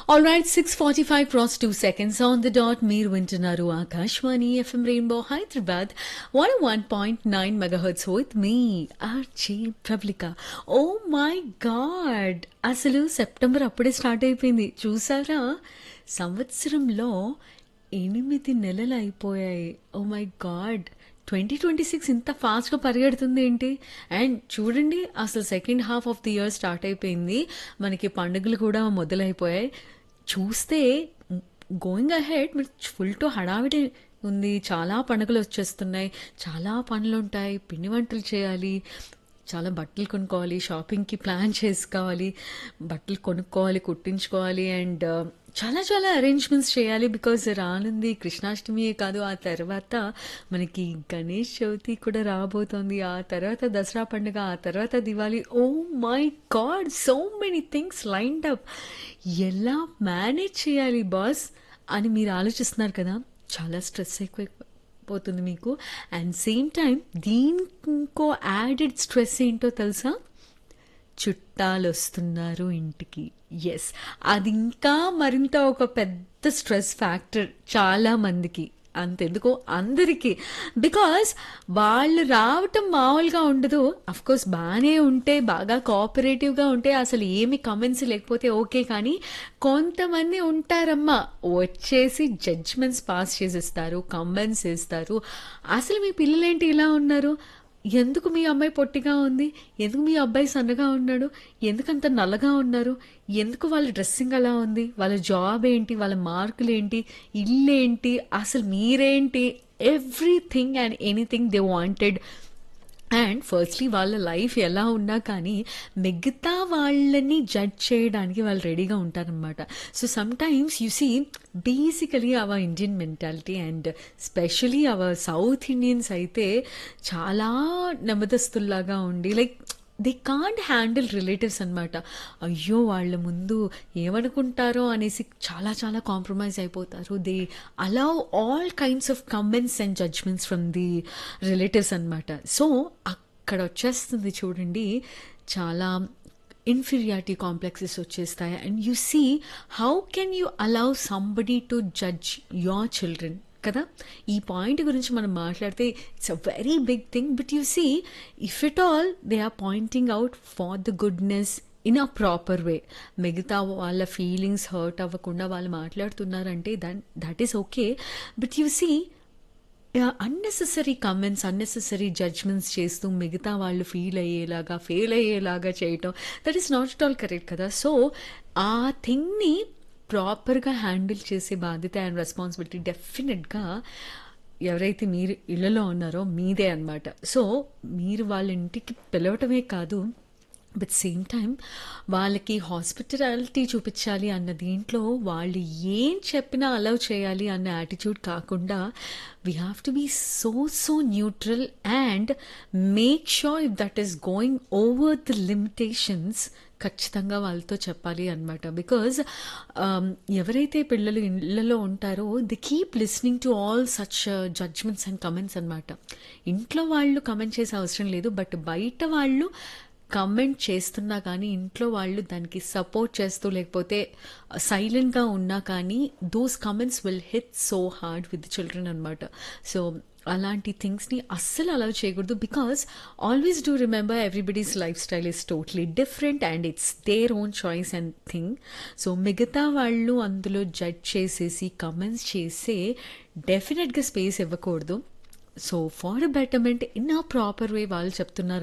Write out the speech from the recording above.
All right, 6:45 cross 2 seconds on the dot. మీరు వింటున్నారు ఆకాశవాణి FM rainbow Hyderabad one one point nine megahertz with మీ RJ ప్రబ్లిక oh my god అసలు September అప్పుడే స్టార్ట్ అయిపోయింది చూసారా సంవత్సరంలో ఎనిమిది నెలలు అయిపోయాయి oh my god twenty twenty six ఇంత ఫాస్ట్గా పరిగెడుతుంది ఏంటి అండ్ చూడండి అసలు second half of the year start అయిపోయింది మనకి పండుగలు కూడా మొదలైపోయాయి చూస్తే గోయింగ్ అహెడ్ మీరు ఫుల్ టు హడావిడి ఉంది చాలా పండుగలు వచ్చేస్తున్నాయి చాలా పనులు ఉంటాయి పిండి వంటలు చేయాలి చాలా బట్టలు కొనుక్కోవాలి షాపింగ్కి ప్లాన్ చేసుకోవాలి బట్టలు కొనుక్కోవాలి కుట్టించుకోవాలి అండ్ చాలా చాలా అరేంజ్మెంట్స్ చేయాలి బికాజ్ రానుంది కృష్ణాష్టమియే కాదు ఆ తర్వాత మనకి గణేష్ చవితి కూడా రాబోతోంది ఆ తర్వాత దసరా పండుగ ఆ తర్వాత Diwali oh my god so many things lined up ఎలా మేనేజ్ చేయాలి బాస్ అని మీరు ఆలోచిస్తున్నారు కదా చాలా స్ట్రెస్ ఎక్కువ పోతుంది మీకు అండ్ సేమ్ టైం దీనికి ఇంకో యాడెడ్ స్ట్రెస్ ఏంటో తెలుసా చుట్టాలు వస్తున్నారు ఇంటికి ఎస్ అది ఇంకా మరింత ఒక పెద్ద స్ట్రెస్ ఫ్యాక్టర్ చాలా మందికి అంతెందుకు అందరికీ బికాస్ వాళ్ళు రావటం మామూలుగా ఉండదు కోర్స్ బాగానే ఉంటే బాగా కోఆపరేటివ్గా ఉంటే అసలు ఏమి కమెంట్స్ లేకపోతే ఓకే కానీ కొంతమంది ఉంటారమ్మా వచ్చేసి జడ్జ్మెంట్స్ పాస్ చేసేస్తారు కమెంట్స్ వేస్తారు అసలు మీ పిల్లలేంటి ఇలా ఉన్నారు ఎందుకు మీ అమ్మాయి పొట్టిగా ఉంది ఎందుకు మీ అబ్బాయి సన్నగా ఉన్నాడు ఎందుకు అంత నల్లగా ఉన్నారు ఎందుకు వాళ్ళ డ్రెస్సింగ్ అలా ఉంది వాళ్ళ జాబ్ ఏంటి వాళ్ళ మార్కులు ఏంటి ఇల్లు ఏంటి అసలు మీరేంటి everything and anything they wanted and firstly వాళ్ళ లైఫ్ ఎలా ఉన్నా కానీ మిగతా వాళ్ళని జడ్జ్ చేయడానికి వాళ్ళు రెడీగా ఉంటారనమాట so sometimes you see basically our Indian mentality and specially our South Indians అయితే చాలా నెమ్మదస్తుల్లాగా ఉండి like they can't handle relatives అనమాట అయ్యో వాళ్ళ ముందు ఏమనుకుంటారో అనేసి చాలా చాలా కాంప్రమైజ్ అయిపోతారు they allow all kinds of comments and judgements from the relatives అనమాట సో అక్కడ వచ్చేస్తుంది చూడండి చాలా ఇన్ఫీరియారిటీ కాంప్లెక్సెస్ వచ్చేస్తాయి and you see how can you allow somebody to judge your children కదా ఈ పాయింట్ గురించి మనం మాట్లాడితే it's a very big thing but you see if it all they are pointing out for the goodness in a proper way మిగతా వాళ్ళ feelings hurt అవ్వకుండా వాళ్ళు మాట్లాడుతున్నారంటే that that is okay but you see unnecessary comments unnecessary judgements చేస్తూ మిగతా వాళ్ళు feel అయ్యేలాగా fail అయ్యేలాగా చేయటం that is not at all correct కదా సో ఆ థింగ్ని ప్రాపర్గా హ్యాండిల్ చేసే బాధ్యత అండ్ రెస్పాన్సిబిలిటీ డెఫినెట్గా ఎవరైతే మీరు ఇళ్ళలో ఉన్నారో మీదే అనమాట సో మీరు వాళ్ళ ఇంటికి పిలవటమే కాదు బట్ సేమ్ టైం వాళ్ళకి హాస్పిటాలిటీ చూపించాలి అన్న దీంట్లో వాళ్ళు ఏం చెప్పినా అలౌ చేయాలి అన్న యాటిట్యూడ్ కాకుండా we have to be so so neutral and make sure if that is going over the limitations ఖచ్చితంగా వాళ్ళతో చెప్పాలి అనమాట బికాజ్ ఎవరైతే పిల్లలు ఇళ్ళలో ఉంటారో they keep listening to all such judgements and comments అనమాట ఇంట్లో వాళ్ళు కమెంట్ చేసే అవసరం లేదు బట్ బయట వాళ్ళు కమెంట్ చేస్తున్నా కానీ ఇంట్లో వాళ్ళు దానికి సపోర్ట్ చేస్తూ లేకపోతే సైలెంట్గా ఉన్నా కానీ those comments will hit so hard with children అనమాట సో అలాంటి థింగ్స్ని అస్సలు అలౌ చేయకూడదు because always do remember everybody's life style is totally different and it's their own choice and thing so మిగతా వాళ్ళు అందులో జడ్జ్ చేసేసి కమెంట్స్ చేసే డెఫినెట్గా స్పేస్ ఇవ్వకూడదు so for betterment in a proper way వాళ్ళు చెప్తున్నారు